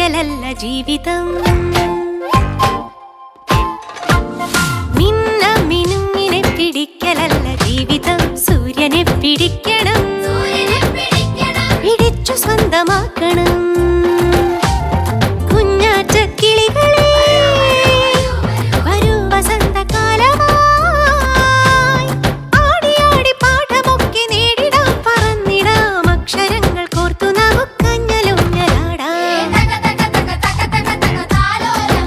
പിടിക്കലല്ല ജീവിതം മിന്ന മിനുങ്ങിനെ പിടിക്കലല്ല ജീവിതം സൂര്യനെ പിടിക്കണം പിടിച്ചു സ്വന്തമാക്കണം കുഞ്ഞാറ്റ കിളികളെ വരൂ വസന്തകാലമായി ആടി ആടി പാഠമൊക്കെ നേടിടാം പറന്നിടാം അക്ഷരങ്ങൾ കോർത്തു നമുക്കഞ്ഞലൂഞ്ഞലാടാം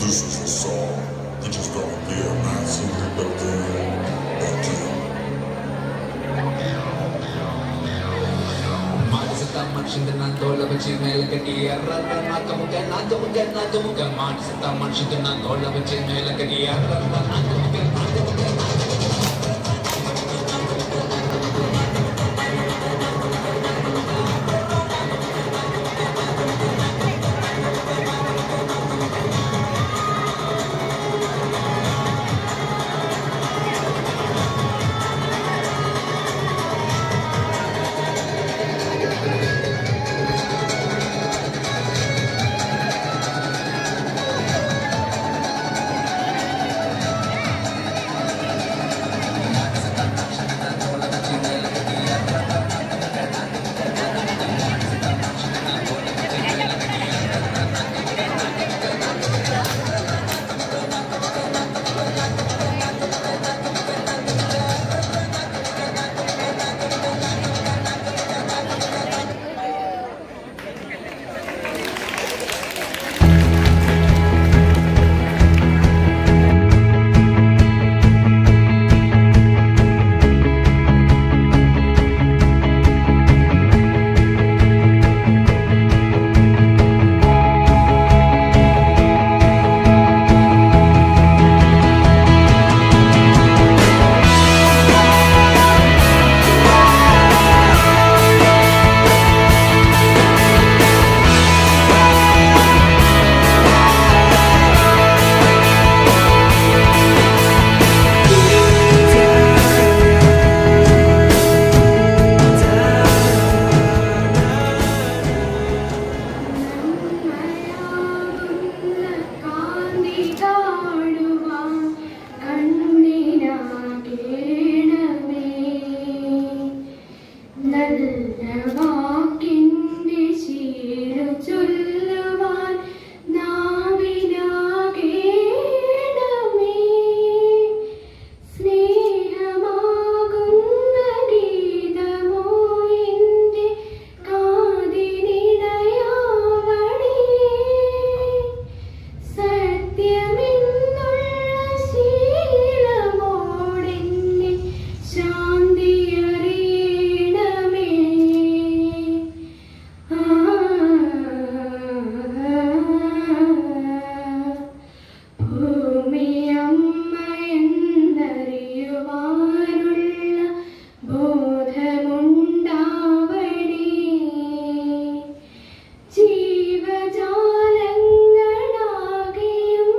This is the song. It is gonna be a massive rebellion. Again. മാനസത്ത മനുഷ്യന്റെ നാത്തോള വെച്ച് മേലെ കെട്ടി നാക്കമുക നാക്കമുക നാക്കമുക മാനസത്ത മനുഷ്യന്റെ നാത്തോള വെച്ച് മേലെ കെട്ടി നാക്കമുക നാക്കമുക കാന്തി കാണുവാൻ കണ്ണിനാകേണമേ നല്ല വാക്കിൻ്റെ ശീലു ചൊല്ലുവാൻ നാവിനാകേണമേ സ്നേഹമാകുന്ന ഗീതമോ എൻ്റെ കാതിനിടയാവണേ സത്യമെന്നുള്ള ശീലമോടെന്നെ ശാന്തി അറിയണമേ ആ ഭൂമിയമ്മയെന്നറിയുവാനുള്ള ബോധമുണ്ടാവണേ ജീവജാലങ്ങളാകെയും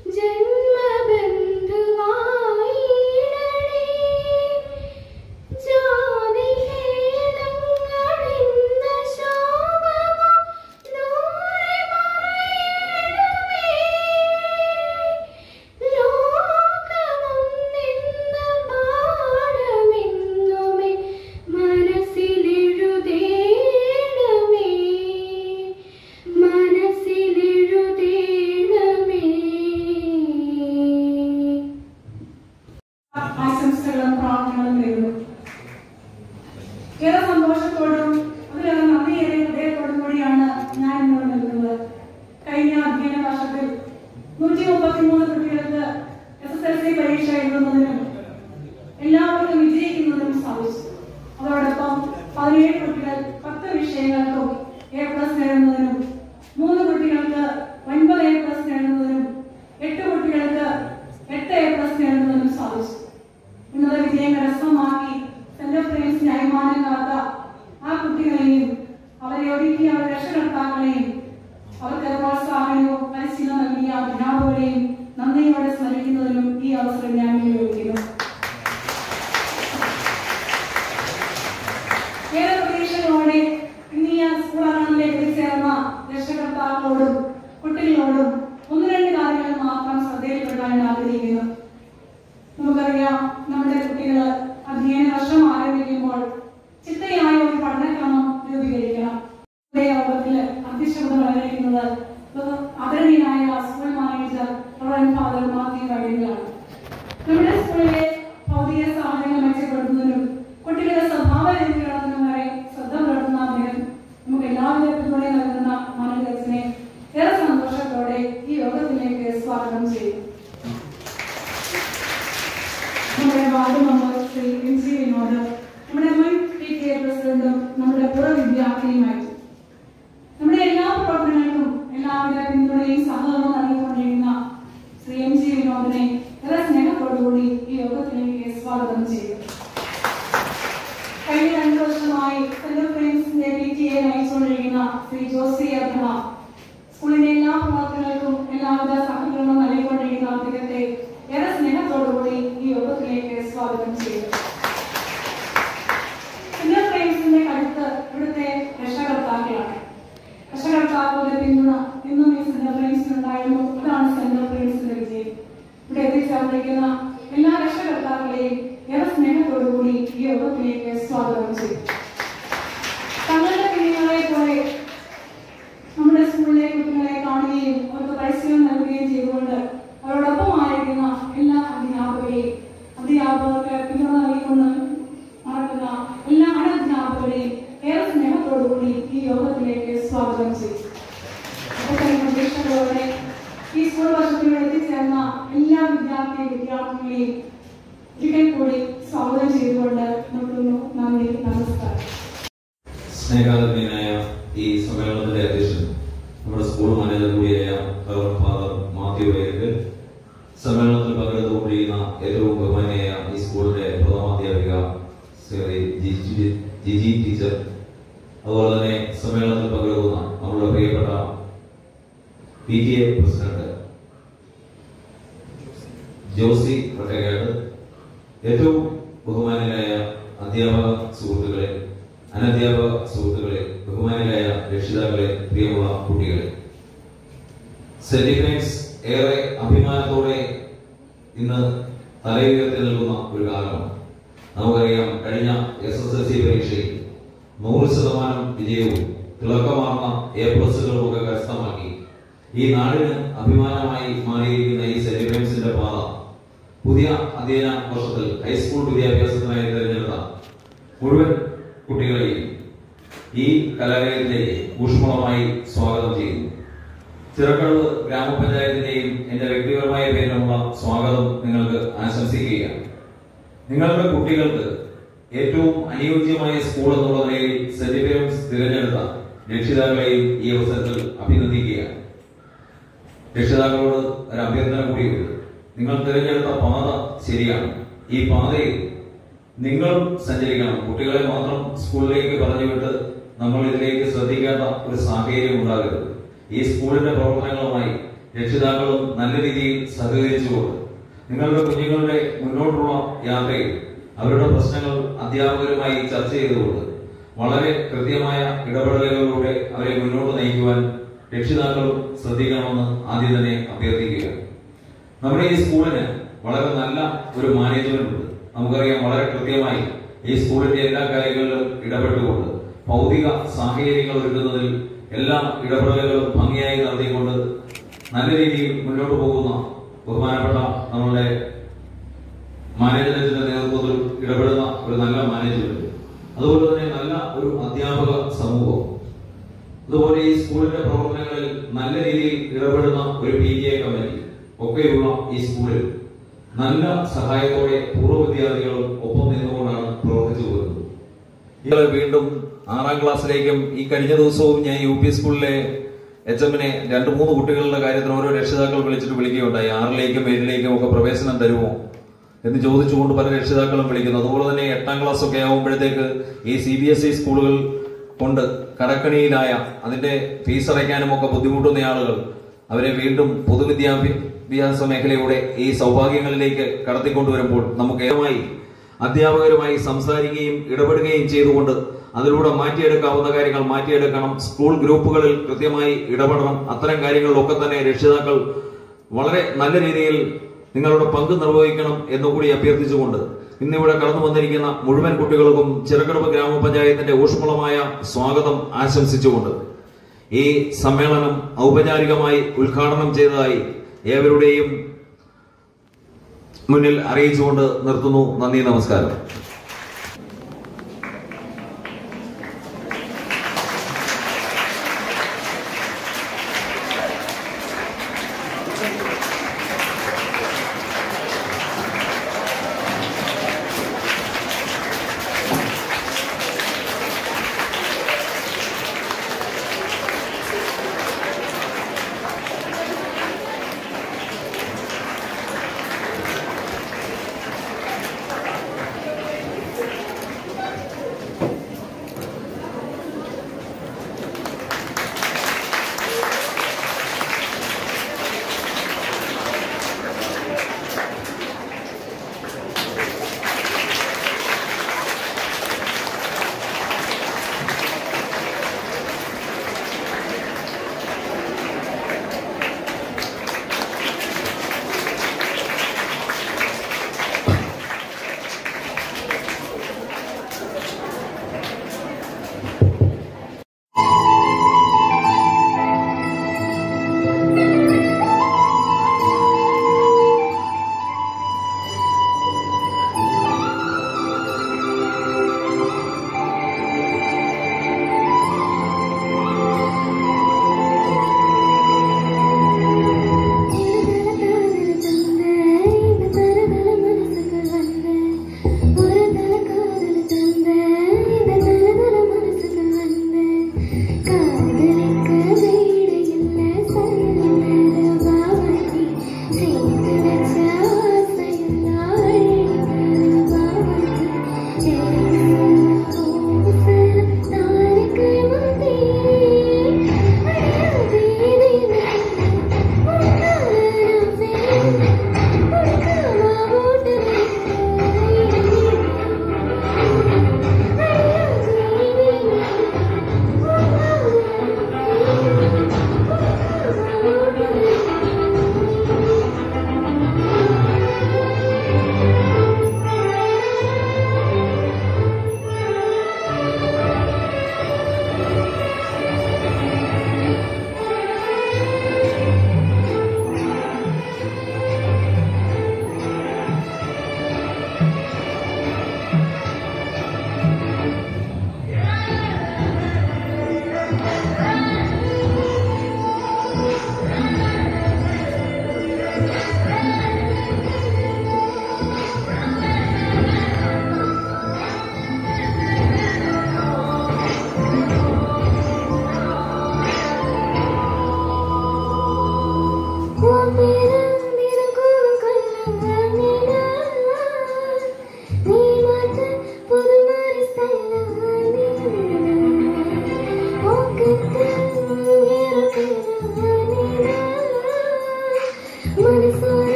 ജന്മബന്ധുവായിടണേ ജാതിഭേദങ്ങളെന്ന ശാപമോ ദൂരെ മറയണമേ. ലോകമൊന്നെന്ന പാഠമെന്നുമേ മനസ്സിലെഴുതേണമേ മനസ്സിലെഴുതേണമേ ആശംസകളും പ്രാർത്ഥനകളും നേരുന്നു ഏറെ സന്തോഷത്തോടും അതിലേറെ നന്ദിയേറെ ഹൃദയത്തോടും കൂടിയാണ് ഞാൻ ഇന്നോട് നിൽക്കുന്നത് കഴിഞ്ഞ അധ്യയന വർഷത്തിൽ നൂറ്റി മുപ്പത്തിമൂന്ന് കുട്ടികൾക്ക് എസ് എസ് എൽ സി പരീക്ഷ എഴുതുന്നതിനും എല്ലാവർക്കും വിജയിക്കുന്നതിനും സാധിച്ചു അതോടൊപ്പം പതിനേഴ് കുട്ടികൾ പത്ത് വിഷയങ്ങൾക്കും എ പ്ലസ് നേടുന്നതിനും മൂന്ന് കുട്ടികൾക്ക് ഒൻപത് എ പ്ലസ് നേടുന്നതിനും എട്ട് കുട്ടികൾക്ക് എട്ട് എ പ്ലസ് നേടുന്നതിനും സാധിച്ചു ഉന്നത വിജയം കരസ്ഥമാക്കി സെന്റ് ഫ്രണ്ട്സിന് അഭിമാനം കാത്ത ആ കുട്ടികളെയും അവരെ ഒരുക്കിയ അവരുടെ രക്ഷകർത്താക്കളെയും അവർക്ക് പ്രോത്സാഹനവും പരിശീലനം നൽകിയ അധ്യാപകരെയും നന്ദിയോടെ സ്മരിക്കുന്നതിനും ഈ അവസരം ഞാൻ വിനിയോഗിക്കുന്നു സ്വാഗതം ചെയ്യും നമ്മുടെ ward member Shri M C Vinod നമ്മുടെ മുൻ പി ടി എ പ്രസിഡന്റും നമ്മുടെ പൂർവ്വ വിദ്യാർത്ഥിയുമായി നമ്മുടെ എല്ലാ പ്രവർത്തനങ്ങൾക്കും എല്ലാവിധ പിന്തുണയും സഹകരണവും നൽകിക്കൊണ്ടിരിക്കുന്ന ശ്രീ എം സി വിനോദിനെ ഏറെ സ്നേഹത്തോടുകൂടി ഈ യോഗത്തിലേക്ക് സ്വാഗതം ചെയ്യും കഴിഞ്ഞ രണ്ടു വർഷമായി സെന്റർ ഫ്രണ്ട്സിന്റെ പി ടി എ നയിച്ചുകൊണ്ടിരിക്കുന്ന ശ്രീ ജോസി അബ്രഹ സ്കൂളിന്റെ എല്ലാ പ്രവർത്തനങ്ങൾക്കും എല്ലാവിധ സഹകരണവും നൽകിക്കൊണ്ടിരിക്കുന്ന അദ്ദേഹത്തെ ഏറെ സ്നേഹത്തോടുകൂടി ഈ യോഗത്തിലേക്ക് സ്വാഗതം ചെയ്യും സെന്റർ ഫ്രണ്ട്സിന്റെ കരുത്ത് ഇവിടുത്തെ രക്ഷകർത്താക്കളാണ് രക്ഷകർത്താക്കളുടെ പിന്തുണ ഇന്നും ഈ സെന്റർ ഫ്രണ്ട്സിനുണ്ടായിരുന്നു അതാണ് സെന്റർ ഫ്രണ്ട്സിന്റെ വിജയം ഇവിടെ എത്തിച്ചേർന്നിരിക്കുന്ന എല്ലാ രക്ഷകർത്താക്കളെയും ഏറെ സ്നേഹത്തോടുകൂടി ഈ യോഗത്തിലേക്ക് സ്വാഗതം ചെയ്യും തങ്ങളുടെ കുഞ്ഞുങ്ങളെ പോലെ നമ്മുടെ സ്കൂളിലെ കുട്ടികളെ കാണുകയും അവർക്ക് പരിശീലനം നൽകുകയും ചെയ്തുകൊണ്ട് അവരോടൊപ്പമായിരിക്കുന്ന എല്ലാ അധ്യാപകരെയും അധ്യാപകർക്ക് പിന്തുണ നൽകിക്കൊണ്ട് നടക്കുന്ന എല്ലാ അനധ്യാപകരെയും ഏറെ സ്നേഹത്തോടുകൂടി ഈ യോഗത്തിലേക്ക് സ്വാഗതം ചെയ്യും അതൊക്കെ പ്രതീക്ഷകളോടെ ഈ സ്കൂൾ വർഷത്തിലൂടെ എത്തിച്ചേർന്ന എല്ലാ വിദ്യാർത്ഥി വിദ്യാർത്ഥികളെയും ഒരിക്കൽ കൂടി സ്വാഗതം ചെയ്തുകൊണ്ട് നിർത്തുന്നു നന്ദി നമസ്കാരം സ്നേഹാദരനായ ഈ സമ്മേളനത്തിന്റെ അധ്യക്ഷൻ നമ്മുടെ സ്കൂൾ മാനേജർ കൂടിയായ റവർ ഫാദർ മാത്യു വൈകൽ സമ്മേളനത്തിൽ പങ്കെടുത്തുകൊണ്ടിരിക്കുന്ന ഏറ്റവും ബഹുമാനിയായ ഈ സ്കൂളിന്റെ പ്രഥമാധ്യാപിക ശ്രീ ജിജി ജിജി ടീച്ചർ അതുപോലെ തന്നെ സമ്മേളനത്തിൽ പങ്കെടുക്കുന്ന നമ്മുടെ പ്രിയപ്പെട്ട P T A president Josy Vattakad ഏറ്റവും ബഹുമാനിയായ അധ്യാപക സുഹൃത്തുക്കളെ അനധ്യാപക സുഹൃത്തുക്കളെ ബഹുമാനിയായ രക്ഷിതാക്കളെ പ്രിയമുള്ള കുട്ടികളെ സെന്റിമെന്റ്സ് ഏറെ അഭിമാനത്തോടെ ഇന്ന് തലയുയർത്തി നിൽക്കുന്ന ഒരു കാലമാണ് നമുക്കറിയാം കഴിഞ്ഞ എസ് എസ് എൽ സി പരീക്ഷയിൽ നൂറ് ശതമാനം വിജയവും തിളക്കമാർന്ന എ പ്ലസുകളും ഒക്കെ കരസ്ഥമാക്കി ഈ നാടിന് അഭിമാനമായി മാറിയിരിക്കുന്ന ഈ സെന്റിമെന്റ്സിന്റെ പാത പുതിയ അധ്യയന വർഷത്തിൽ ഹൈസ്കൂൾ വിദ്യാഭ്യാസത്തിനായി തിരഞ്ഞെടുത്ത മുഴുവൻ കുട്ടികളെയും ഈ കലാലയത്തിലേക്ക് ഊഷ്മളമായി സ്വാഗതം ചെയ്യുന്നു ചിറക്കടവ് ഗ്രാമപഞ്ചായത്തിന്റെയും എന്റെ വ്യക്തിപരമായ പേരിലുള്ള സ്വാഗതം നിങ്ങൾക്ക് ആശംസിക്കുകയാണ് നിങ്ങളുടെ കുട്ടികൾക്ക് ഏറ്റവും അനുയോജ്യമായ സ്കൂൾ എന്നുള്ള നിലയിൽ സെന്റ് പീരംസ് തിരഞ്ഞെടുത്ത രക്ഷിതാക്കളെയും ഈ അവസരത്തിൽ അഭിനന്ദിക്കുകയാണ് രക്ഷിതാക്കളോട് ഒരു അഭ്യർത്ഥന കൂടിയുണ്ട് നിങ്ങൾ തിരഞ്ഞെടുത്ത പാത ശരിയാണ് ഈ പാതയിൽ നിങ്ങൾ സഞ്ചരിക്കണം കുട്ടികളെ മാത്രം സ്കൂളിലേക്ക് പറഞ്ഞു വിട്ട് നമ്മൾ ഇതിലേക്ക് ശ്രദ്ധിക്കേണ്ട ഒരു സാഹചര്യം ഉണ്ടാകരുത് ഈ സ്കൂളിന്റെ പ്രവർത്തനങ്ങളുമായി രക്ഷിതാക്കളും നല്ല രീതിയിൽ സഹകരിച്ചുകൊണ്ട് നിങ്ങളുടെ കുഞ്ഞുങ്ങളുടെ മുന്നോട്ടുള്ള യാത്രയിൽ അവരുടെ പ്രശ്നങ്ങൾ അധ്യാപകരുമായി ചർച്ച ചെയ്തുകൊണ്ട് വളരെ കൃത്യമായ ഇടപെടലുകളിലൂടെ അവരെ മുന്നോട്ട് നയിക്കുവാൻ രക്ഷിതാക്കളും ശ്രദ്ധിക്കണമെന്ന് ആദ്യം തന്നെ അഭ്യർത്ഥിക്കുക നമ്മുടെ ഈ സ്കൂളിന് വളരെ നല്ല ഒരു മാനേജ്മെന്റ് ഉണ്ട് നമുക്കറിയാം വളരെ കൃത്യമായി ഈ സ്കൂളിന്റെ എല്ലാ കാര്യങ്ങളിലും ഇടപെട്ടുകൊണ്ട് ഭൗതിക സാഹചര്യങ്ങൾ ഒരുക്കുന്നതിൽ എല്ലാ ഇടപെടലുകളും ഭംഗിയായി നടത്തിക്കൊണ്ട് നല്ല രീതിയിൽ മുന്നോട്ട് പോകുന്ന ബഹുമാനപ്പെട്ട നമ്മളുടെ മാനേജ്മെന്റിന്റെ നേതൃത്വത്തിൽ ഇടപെടുന്ന ഒരു നല്ല മാനേജ്മെന്റ് അതുപോലെ തന്നെ നല്ല ഒരു അധ്യാപക സമൂഹം അതുപോലെ ഈ സ്കൂളിന്റെ പ്രവർത്തനങ്ങളിൽ നല്ല രീതിയിൽ ഇടപെടുന്ന ഒരു പി ടി എ കമ്മിറ്റി ഒക്കെയുള്ള ഈ സ്കൂളിൽ നല്ല സഹായത്തോടെ പൂർവ്വ വിദ്യാർത്ഥികളും ഒപ്പം നിന്നുകൊണ്ടാണ് പ്രവർത്തിച്ചു വരുന്നത് ഇയാളെ വീണ്ടും ആറാം ക്ലാസ്സിലേക്കും ഈ കഴിഞ്ഞ ദിവസവും ഞാൻ യു പി സ്കൂളിലെ എച്ച് എമ്മിനെ രണ്ട് മൂന്ന് കുട്ടികളുടെ കാര്യത്തിന് ഓരോ രക്ഷിതാക്കൾ വിളിച്ചിട്ട് വിളിക്കുകയുണ്ടായി ആറിലേക്കും ഏഴിലേക്കും ഒക്കെ പ്രവേശനം തരുമോ എന്ന് ചോദിച്ചുകൊണ്ട് പല രക്ഷിതാക്കളും വിളിക്കുന്നു അതുപോലെ തന്നെ എട്ടാം ക്ലാസ് ഒക്കെ ആകുമ്പോഴത്തേക്ക് ഈ സി ബി എസ് ഇ സ്കൂളുകൾ കൊണ്ട് കടക്കണിയിലായ അതിന്റെ ഫീസ് അടയ്ക്കാനും ഒക്കെ ബുദ്ധിമുട്ടുന്ന ആളുകൾ അവരെ വീണ്ടും പൊതുവിദ്യാഭ്യാസ മേഖലയുടെ ഈ സൗഭാഗ്യങ്ങളിലേക്ക് കടത്തിക്കൊണ്ടുവരുമ്പോൾ നമുക്ക് ഏകമായി അധ്യാപകരുമായി സംസാരിക്കുകയും ഇടപെടുകയും ചെയ്തുകൊണ്ട് അതിലൂടെ മാറ്റിയെടുക്കാവുന്ന കാര്യങ്ങൾ മാറ്റിയെടുക്കണം സ്കൂൾ ഗ്രൂപ്പുകളിൽ കൃത്യമായി ഇടപെടണം അത്തരം കാര്യങ്ങളിലൊക്കെ തന്നെ രക്ഷിതാക്കൾ വളരെ നല്ല രീതിയിൽ നിങ്ങളുടെ പങ്ക് നിർവഹിക്കണം എന്നുകൂടി അഭ്യർത്ഥിച്ചുകൊണ്ട് ഇന്നിവിടെ കടന്നു വന്നിരിക്കുന്ന മുഴുവൻ കുട്ടികൾക്കും ചിറക്കടവ് ഗ്രാമപഞ്ചായത്തിന്റെ ഊഷ്മളമായ സ്വാഗതം ആശംസിച്ചുകൊണ്ട് ഈ സമ്മേളനം ഔപചാരികമായി ഉദ്ഘാടനം ചെയ്തതായി ഏവരുടെയും മുന്നിൽ അറിയിച്ചുകൊണ്ട് നിർത്തുന്നു നന്ദി നമസ്കാരം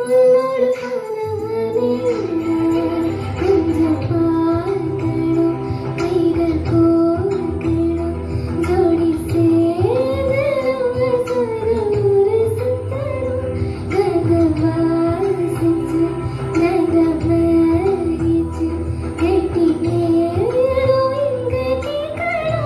ഉന്നോട് കാണാനേ കുഞ്ചപ്പാർക്കണോ കൈകൾ കോർക്കണോ ജോഡി ചേർന്ന് സ്വരമുര സുത്തണോ ഗഗവാസിച്ച് നഗമരിച്ച് കെട്ടിനേരോ ഇങ്ക കേൾക്കണോ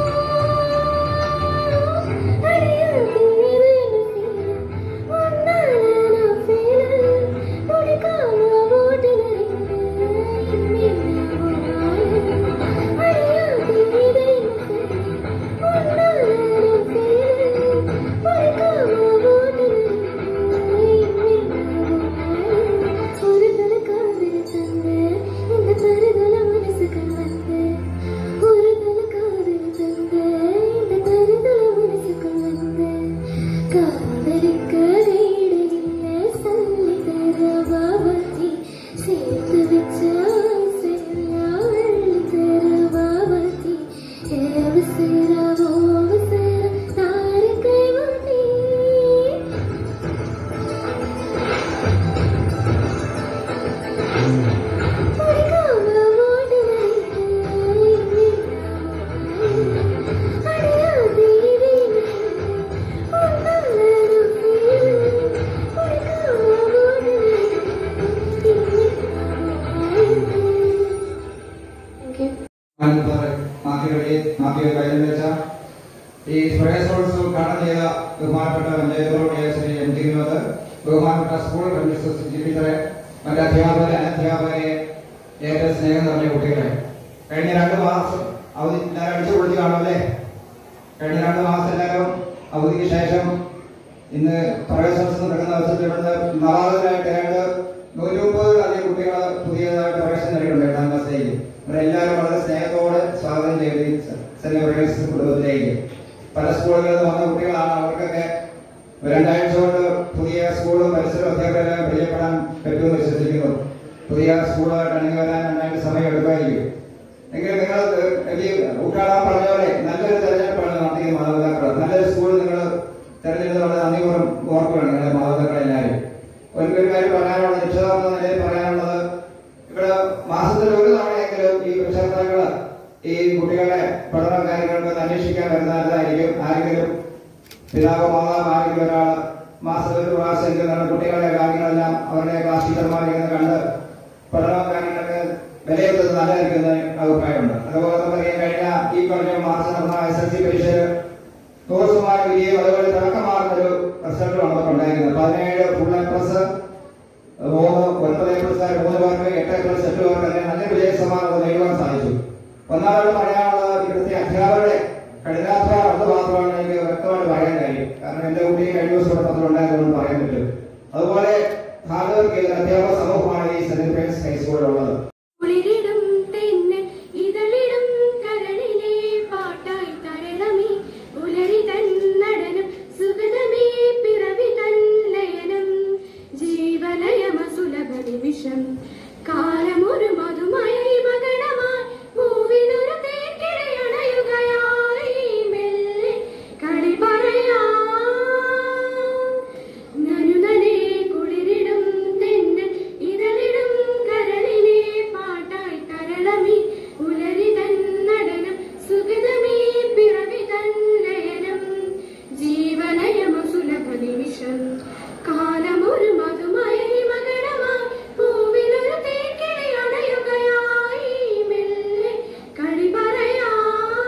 മനസ്സുകൾ വന്ന് ഒരു തലക്കാതിൽ തന്ന് இந்த கருதல மனசுக்குள் வந்து காதலிக்க வீடில்ல சொல்லி தர பாபத்தி சேர்த்து வச்ச ஆசையெல்லாம் அள்ளி தர பாபத்தி அவசர அவசர தார கைவண்டி படிக்காம ஓடு മാഫിയയുടെ മാഫിയ കയ്യിൽ വെച്ച ഈ പ്രയാസോത്സവം കാണാൻ ചെയ്ത ബഹുമാനപ്പെട്ട പഞ്ചായത്തോടെ ശ്രീ എം ടി വിനോദ് ബഹുമാനപ്പെട്ട സ്കൂൾ പ്രിൻസിപ്പൽ ജിബിതറെ മറ്റ് അധ്യാപകരെ അനധ്യാപകരെ ഏറെ സ്നേഹം നിറഞ്ഞ കുട്ടികളെ കഴിഞ്ഞ രണ്ട് മാസം അവധി എല്ലാവരും അടിച്ചു പൊളിച്ച് കാണുമല്ലേ കഴിഞ്ഞ രണ്ട് മാസം എല്ലാവരും അവധിക്ക് ശേഷം ഇന്ന് പ്രവേശനോത്സവം നടക്കുന്ന അവസരത്തിൽ ഇവിടുന്ന് നവാഗതരായിട്ട് ഏതാണ്ട് നൂറ്റി മുപ്പതിലധികം കുട്ടികൾ പുതിയതായിട്ട് പ്രവേശനം നേടിയിട്ടുണ്ട് എട്ടാം ക്ലാസ്സിലേക്ക് ഇവരെല്ലാവരും വളരെ സ്നേഹത്തോടെ സ്വാഗതം ചെയ്ത് ഈ സെന്റ് മറിയസ് കുടുംബത്തിലേക്ക് പല സ്കൂളുകളിൽ നിന്ന് വന്ന കുട്ടികളാണ് അവർക്കൊക്കെ ഒരു രണ്ടാഴ്ച കൊണ്ട് പുതിയ സ്കൂളും പരിസരവും അധ്യാപകരെ പരിചയപ്പെടാൻ പറ്റുമെന്ന് വിശ്വസിക്കുന്നു പുതിയ സ്കൂളുമായിട്ട് അണങ്ങി വരാൻ രണ്ടാഴ്ച സമയം എടുക്കുമായിരിക്കും എങ്കിലും നിങ്ങൾ വലിയ ഉൾക്കാടാൻ പറഞ്ഞ പോലെ നല്ലൊരു തെരഞ്ഞെടുപ്പാണ് നടത്തിയത് മാതാപിതാക്കൾ നല്ലൊരു സ്കൂൾ നിങ്ങൾ തെരഞ്ഞെടുത്തുള്ള നന്ദിപൂർവ്വം ഓർക്കുകയാണ് നിങ്ങളുടെ മാതാപിതാക്കൾ എല്ലാവരും ഒരു ഒരു കാര്യം പറയാനുള്ളത് രക്ഷിതാവെന്ന നിലയിൽ പറയാനുള്ളത് ഇവിടെ മാസത്തിൽ ഒരു തവണയെങ്കിലും ഈ രക്ഷകർത്താക്കൾ ഈ കുട്ടികളുടെ പഠന കാര്യങ്ങൾക്ക് അന്വേഷിക്കാൻ വരുന്നതായിരിക്കും ആരെങ്കിലും പിതാവോ മാതാവ് ആരെങ്കിലും ഒരാൾ മാസത്തിൽ ഒരു പ്രാവശ്യമെങ്കിലും നമ്മുടെ കുട്ടികളുടെ കാര്യങ്ങളെല്ലാം അവരുടെ ക്ലാസ് ടീച്ചർമാരെ കണ്ട് പഠന കാര്യങ്ങളൊക്കെ വിലയിരുത്തുന്നത് നല്ലതായിരിക്കും എന്ന് അഭിപ്രായമുണ്ട് അതുപോലെ തന്നെ കഴിഞ്ഞ ഈ പറഞ്ഞ മാസം നടന്ന എസ് എൽ സി പരീക്ഷയിൽ നൂറ് ശതമാനം വിജയം അതുപോലെ തിളക്കമാർന്ന ഒരു റിസൾട്ട് നമുക്ക് ഉണ്ടായിരുന്നത് പതിനേഴ് ഫുൾ എ പ്ലസ് മൂന്ന് ഒൻപത് എ പ്ലസ് മൂന്ന് പേർക്ക് എട്ട് എ പ്ലസ് എട്ട് പേർക്ക് അങ്ങനെ നല്ല വിജയ സമ്മാനം നേടുവാൻ സാധിച്ചു ഒന്നാമത് പറയാനുള്ളത് ഇവിടുത്തെ അധ്യാപകരുടെ കഠിനാധ്വാനം അത് മാത്രമാണ് എനിക്ക് വ്യക്തമായിട്ട് പറയാൻ കഴിയും കാരണം എന്റെ കുട്ടി കഴിഞ്ഞ ദിവസം ഇവിടെ പത്രമുണ്ടായതുകൊണ്ട് പറയാൻ പറ്റും അതുപോലെ ഹാർഡ് വർക്ക് ചെയ്ത അധ്യാപക സമൂഹമാണ് ഈ സെന്റ് ഫ്രാൻസ് ഹൈസ്കൂളിലുള്ളത് കുളിരിടും തെന്നൽ ഇതളിടും കരളിലെ പാട്ടായി തരളമേ ഉലരി തൻ നടനം സുഗതമേ പിറവി തൻ ലയനം ജീവലയമ സുലഭ നിമിഷം കാലമൊരു മധുമയ മകണമായി പൂവിനൊരു തേക്കിടയണയുകയായി മെല്ലെ കളി പറയാം നനുനനെ കുളിരിടും തെന്നൽ ഇതളിടും കരളിലെ പാട്ടായി തരളമേ ഉലരി തൻ നടനം സുഗതമേ പിറവി തൻ ലയനം ജീവനയമ സുലഭ നിമിഷം കാലമൊരു മധുമയ മകണമായി പൂവിലൊരു തേക്കിളി അണയുകയായി മെല്ലെ കളി പറയാം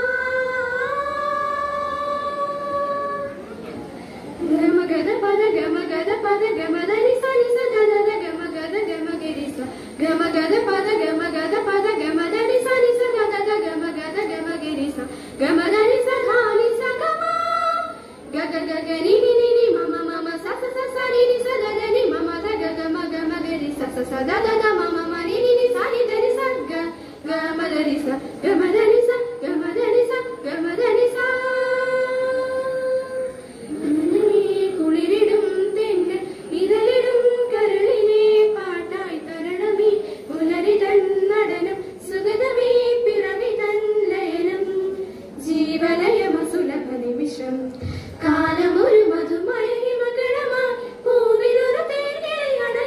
ഗമഗദ പദ ഗമഗദ പദ ഗമദനി സനി സദദ ഗമഗദ ഗമഗരിസ ഗമഗദ പദ ഗമഗദ പദ ഗമദനി സനി സദദ ഗമഗദ ഗമഗരിസ ഗമദനി സധാനി സഗമ ഗഗ ഗഗ നി നി നി നി മമ മമ സ സ സ സ നി നി സ ദ ദ നി മമ ദ ഗ ഗ മ ഗ മ ഗ രി സ സ സ ദ ദ ദ മ മ മ നി നി നി സ നി ധ നി സ ഗ ഗ മ ധ നി സ ഗ മ ധ നി സ ഗ മ ധ നി സ ഗ മ ധ നി സ കുളിരിടും തെന്നൽ ഇതളിടും കരളിനെ പാട്ടായി തരണമേ പുലരി തൻ നടനം സുഗതമേ പിറവി തൻ ലയനം ജീവലയമ സുലഭ നിമിഷം കാലമൊരു മധുമയ മകളമായി പൂവിലൊരു തേങ്ങയാണ്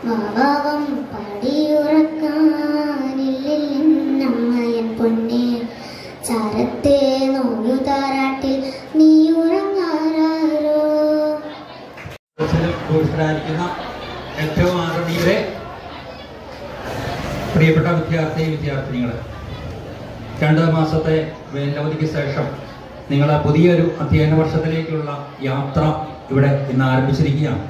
വാവാവം പാടിയുറക്കാനില്ലമ്മയൻ പൊന്നെ ചാരത്തെ നോയു താരാട്ടിൽ നീ ഉറങ്ങാറാരോ കോഴ്സിലായിരിക്കുന്ന ഏറ്റവും ആദരണീയരെ പ്രിയപ്പെട്ട വിദ്യാർത്ഥി വിദ്യാർത്ഥിനികളെ രണ്ട് മാസത്തെ വേനലവധിക്ക് ശേഷം നിങ്ങൾ പുതിയൊരു അധ്യയന വർഷത്തിലേക്കുള്ള യാത്ര ഇവിടെ ഇന്ന് ആരംഭിച്ചിരിക്കുകയാണ്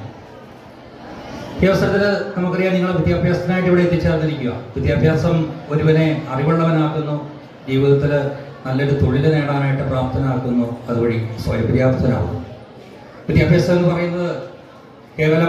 ഈ അവസരത്തിൽ നമുക്കറിയാം നിങ്ങൾ വിദ്യാഭ്യാസത്തിനായിട്ട് ഇവിടെ എത്തിച്ചേർന്നിരിക്കുക വിദ്യാഭ്യാസം ഒരുവനെ അറിവുള്ളവനാക്കുന്നു ജീവിതത്തിൽ നല്ലൊരു തൊഴിൽ നേടാനായിട്ട് പ്രാപ്തനാക്കുന്നു അതുവഴി സ്വയം പര്യാപ്തനാകുന്നു വിദ്യാഭ്യാസം എന്ന് പറയുന്നത് കേവലം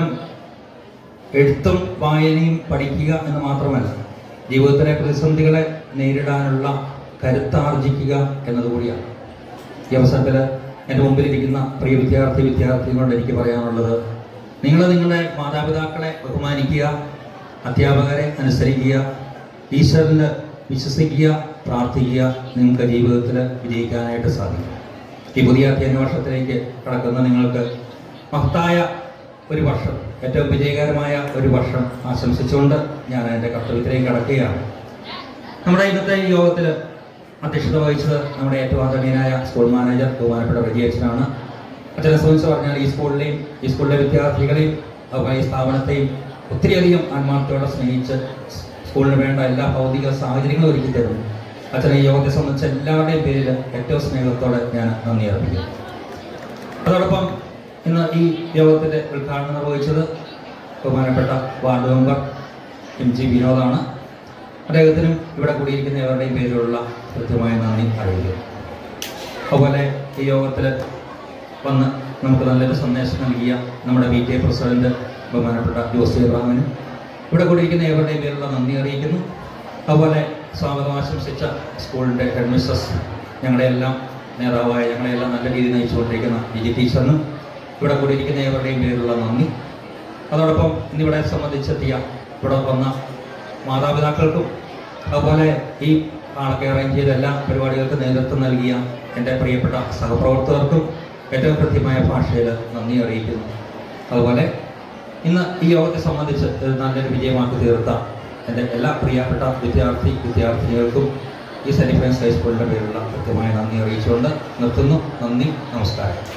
എഴുത്തും വായനയും പഠിക്കുക എന്ന് മാത്രമല്ല ജീവിതത്തിലെ പ്രതിസന്ധികളെ നേരിടാനുള്ള കരുത്താർജിക്കുക എന്നതുകൂടിയാണ് ഈ അവസരത്തിൽ എൻ്റെ മുമ്പിലിരിക്കുന്ന പ്രിയ വിദ്യാർത്ഥി വിദ്യാർത്ഥികളോട് എനിക്ക് പറയാനുള്ളത് നിങ്ങൾ നിങ്ങളുടെ മാതാപിതാക്കളെ ബഹുമാനിക്കുക അധ്യാപകരെ അനുസരിക്കുക ഈശ്വരന് വിശ്വസിക്കുക പ്രാർത്ഥിക്കുക നിങ്ങൾക്ക് ജീവിതത്തിൽ വിജയിക്കാനായിട്ട് സാധിക്കും ഈ പുതിയ അധ്യയന വർഷത്തിലേക്ക് കടക്കുന്ന നിങ്ങൾക്ക് മഹത്തായ ഒരു വർഷം ഏറ്റവും വിജയകരമായ ഒരു വർഷം ആശംസിച്ചുകൊണ്ട് ഞാൻ എൻ്റെ കർത്തവ്യത്തിലേക്ക് കടക്കുകയാണ് നമ്മുടെ ഇന്നത്തെ ഈ യോഗത്തിൽ അധ്യക്ഷത വഹിച്ചത് നമ്മുടെ ഏറ്റവും ആദരണീയനായ സ്കൂൾ മാനേജർ ബഹുമാനപ്പെട്ട വിജയച്ചനാണ് അച്ഛനെ സംബന്ധിച്ച് പറഞ്ഞാൽ ഈ സ്കൂളിലെയും ഈ സ്കൂളിലെ വിദ്യാർത്ഥികളെയും അതുപോലെ ഈ സ്ഥാപനത്തെയും ഒത്തിരിയധികം ആത്മാർത്ഥത്തോടെ സ്നേഹിച്ച് സ്കൂളിന് വേണ്ട എല്ലാ ഭൗതിക സാഹചര്യങ്ങളും ഒരുക്കി തരുന്നു അച്ഛനെ ഈ യോഗത്തെ സംബന്ധിച്ച് എല്ലാവരുടെയും പേരിൽ ഏറ്റവും സ്നേഹത്തോടെ ഞാൻ നന്ദി അർപ്പിക്കുന്നു അതോടൊപ്പം ഇന്ന് ഈ യോഗത്തിന്റെ ഉദ്ഘാടനം നിർവഹിച്ചത് ബഹുമാനപ്പെട്ട വാർഡ് മെമ്പർ എം ജി വിനോദാണ് അദ്ദേഹത്തിനും ഇവിടെ കൂടിയിരിക്കുന്ന ഇവരുടെയും പേരിലുള്ള കൃത്യമായ നന്ദി അറിയിക്കുന്നു അതുപോലെ ഈ യോഗത്തിൽ വന്ന് നമുക്ക് നല്ലൊരു സന്ദേശം നൽകിയ നമ്മുടെ ബി ടി എ പ്രസിഡന്റ് ബഹുമാനപ്പെട്ട ജോസി ഇബ്രാഹിമിനും ഇവിടെ കൂടിയിരിക്കുന്ന ഇവരുടെയും പേരിലുള്ള നന്ദി അറിയിക്കുന്നു അതുപോലെ സ്വാഗതം ആശംസിച്ച സ്കൂളിൻ്റെ ഹെഡ് മിസ്സസ് ഞങ്ങളെല്ലാം നേതാവായ ഞങ്ങളെല്ലാം നല്ല രീതിയിൽ നയിച്ചുകൊണ്ടിരിക്കുന്ന വിജി ടീച്ചറിനും ഇവിടെ കൂടിയിരിക്കുന്ന ഇവരുടെയും പേരിലുള്ള നന്ദി അതോടൊപ്പം ഇന്നിവിടെ സംബന്ധിച്ചെത്തിയ ഇവിടെ വന്ന മാതാപിതാക്കൾക്കും അതുപോലെ ഈ ആളൊക്കെ അറേഞ്ച് ചെയ്ത എല്ലാ പരിപാടികൾക്കും നേതൃത്വം നൽകിയ എൻ്റെ പ്രിയപ്പെട്ട സഹപ്രവർത്തകർക്കും ഏറ്റവും കൃത്യമായ ഭാഷയിൽ നന്ദി അറിയിക്കുന്നു അതുപോലെ ഇന്ന് ഈ യോഗത്തെ സംബന്ധിച്ച് ഒരു നല്ലൊരു വിജയമാക്കി തീർത്ത എൻ്റെ എല്ലാ പ്രിയപ്പെട്ട വിദ്യാർത്ഥി വിദ്യാർത്ഥിനികൾക്കും ഈ സെൻറ്റ് ഫ്രാൻസ് ഹൈസ്കൂളിൻ്റെ പേരിലുള്ള കൃത്യമായ നന്ദി അറിയിച്ചുകൊണ്ട് നിർത്തുന്നു നന്ദി നമസ്കാരം